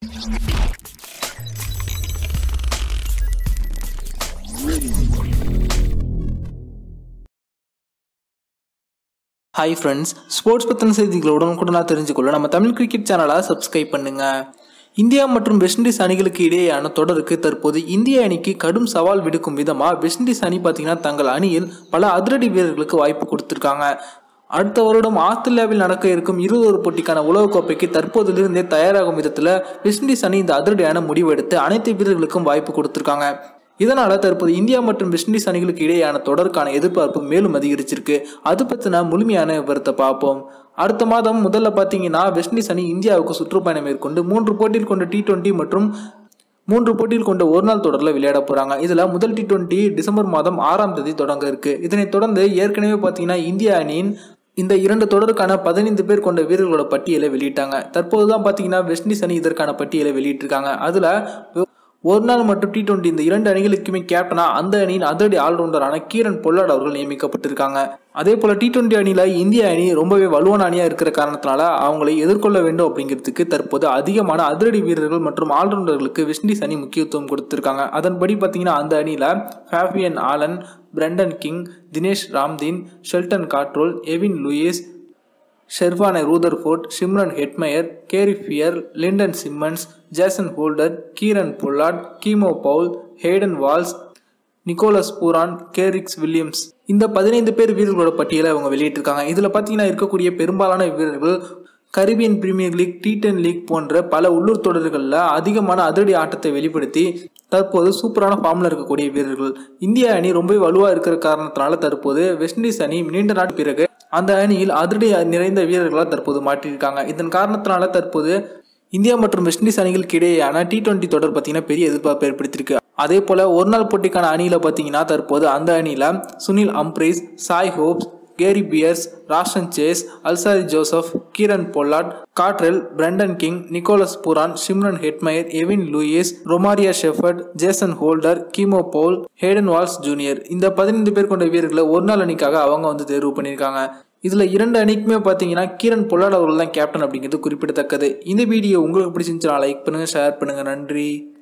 hi friends sports பற்றின செய்திகளை உடனுக்குடனாக தெரிஞ்சுக்கொள்ள நம்ம தமிழ் கிரிக்கெட் சேனலை சப்ஸ்கிரைப் பண்ணுங்க இந்தியா மற்றும் வெஸ்ட் இண்டீஸ் அணிகளுக்கு இடையேயான தொடருக்கு தற்போது இந்திய அணிக்கு கடும் சவால் விடுக்கும் விதமாக வெஸ்ட் இண்டீஸ் அணி பார்த்தீங்கன்னா தங்கள் அணியில் பல அதிரடி வீரர்களுக்கு வாய்ப்பு கொடுத்துருக்காங்க அடுத்த வருடம் ஆஸ்திரேலியாவில் நடக்க இருக்கும் இருபது போட்டிக்கான உலகக்கோப்பைக்கு தற்போதிலிருந்தே தயாராகும் விதத்தில் வெஸ்ட் இண்டீஸ் அணி இந்த அதிரடியான முடிவு எடுத்து அனைத்து வீரர்களுக்கும் வாய்ப்பு கொடுத்துருக்காங்க இதனால தற்போது இந்தியா மற்றும் வெஸ்ட் இண்டீஸ் அணிகளுக்கு இடையேயான தொடருக்கான எதிர்பார்ப்பு மேலும் அதிகரிச்சிருக்கு அது பற்றின முழுமையான விவரத்தை பார்ப்போம் அடுத்த மாதம் முதல்ல பார்த்தீங்கன்னா வெஸ்ட் இண்டீஸ் அணி இந்தியாவுக்கு சுற்றுப்பயணம் மேற்கொண்டு மூன்று போட்டியில் கொண்ட டி டுவெண்ட்டி மற்றும் மூன்று போட்டியில் கொண்ட ஒரு நாள் தொடரில் விளையாட போகிறாங்க இதில் முதல் டி டுவெண்ட்டி டிசம்பர் மாதம் ஆறாம் தேதி தொடங்க இருக்கு இதனைத் தொடர்ந்து ஏற்கனவே பார்த்தீங்கன்னா இந்திய அணியின் இந்த இரண்டு தொடருக்கான பதினைந்து பேர் கொண்ட வீரர்களோட பட்டியலை வெளியிட்டாங்க தற்போது தான் பார்த்தீங்கன்னா வெஸ்ட் இண்டீஸ் அணி இதற்கான பட்டியலை வெளியிட்டிருக்காங்க அதில் ஒரு நாள் மற்றும் டி டுவெண்ட்டி இந்த இரண்டு அணிகளுக்குமே கேப்டனா அந்த அணியின் அதிரடி ஆல்ரவுண்டரான கீரன் பொல்லாட் அவர்கள் நியமிக்கப்பட்டிருக்காங்க அதே போல டி டுவெண்ட்டி அணியில இந்திய அணி ரொம்பவே வலுவான அணியா இருக்கிற காரணத்தினால அவங்களை எதிர்கொள்ள வேண்டும் அப்படிங்கிறதுக்கு தற்போது அதிகமான அதிரடி வீரர்கள் மற்றும் ஆல்ரவுண்டர்களுக்கு வெஸ்ட் இண்டீஸ் அணி முக்கியத்துவம் கொடுத்திருக்காங்க அதன்படி பார்த்தீங்கன்னா அந்த அணியில Fabian Allen Brandon King Denesh Ramdin Sheldon Cottrell Evin Lewis Sherfane Rutherford Shimron Hetmyer Khary Pierre Lendl Simmons Jason Holder Kieron Pollard Keemo Paul Hayden Walsh Nicholas Pooran Kesrick Williams இந்த பதினைந்து பேர் வீரர்களோட பட்டியலை அவங்க வெளியிட்டிருக்காங்க இதில் பார்த்தீங்கன்னா இருக்கக்கூடிய பெரும்பாலான வீரர்கள் Caribbean Premier League T ten league போன்ற பல உள்ளூர் தொடர்களில் அதிகமான அதிரடி ஆட்டத்தை வெளிப்படுத்தி தற்போது சூப்பரான ஃபார்மில் இருக்கக்கூடிய வீரர்கள் இந்திய அணி ரொம்ப வலுவாக இருக்கிற காரணத்தினால தற்போது வெஸ்ட் இண்டீஸ் அணி நீண்ட நாள் பிறகு அந்த அணியில் அதிரடி நிறைந்த வீரர்களாக தற்போது மாற்றியிருக்காங்க இதன் காரணத்தினால தற்போது இந்தியா மற்றும் வெஸ்ட் இண்டீஸ் அணிகளுக்கு இடையேயான டி டுவெண்ட்டி தொடர் பார்த்தீங்கன்னா பெரிய எதிர்பார்ப்பு ஏற்படுத்தியிருக்கு அதே போல ஒரு நாள் போட்டிக்கான அணியில் பார்த்தீங்கன்னா தற்போது அந்த அணியில் Sunil Ambris Shai Hope Khary Pierre Roston Chase Alzarri Joseph Kieron Pollard Cottrell Brandon King Nicholas Pooran Shimron Hetmyer Evin Lewis Romario Shepherd Jason Holder Keemo Paul Hayden Walsh junior இந்த பதினைந்து பேர் கொண்ட வீரர்களை ஒரு நாள் அணிக்காக அவங்க வந்து தேர்வு பண்ணியிருக்காங்க இதுல இரண்டு அணிக்குமே பார்த்தீங்கன்னா கீரன் பொல்லாட் அவர்கள் தான் கேப்டன் அப்படிங்கிறது குறிப்பிடத்தக்கது இந்த வீடியோ உங்களுக்கு பிடிச்சிருந்துச்சுன்னா லைக் பண்ணுங்க ஷேர் பண்ணுங்க நன்றி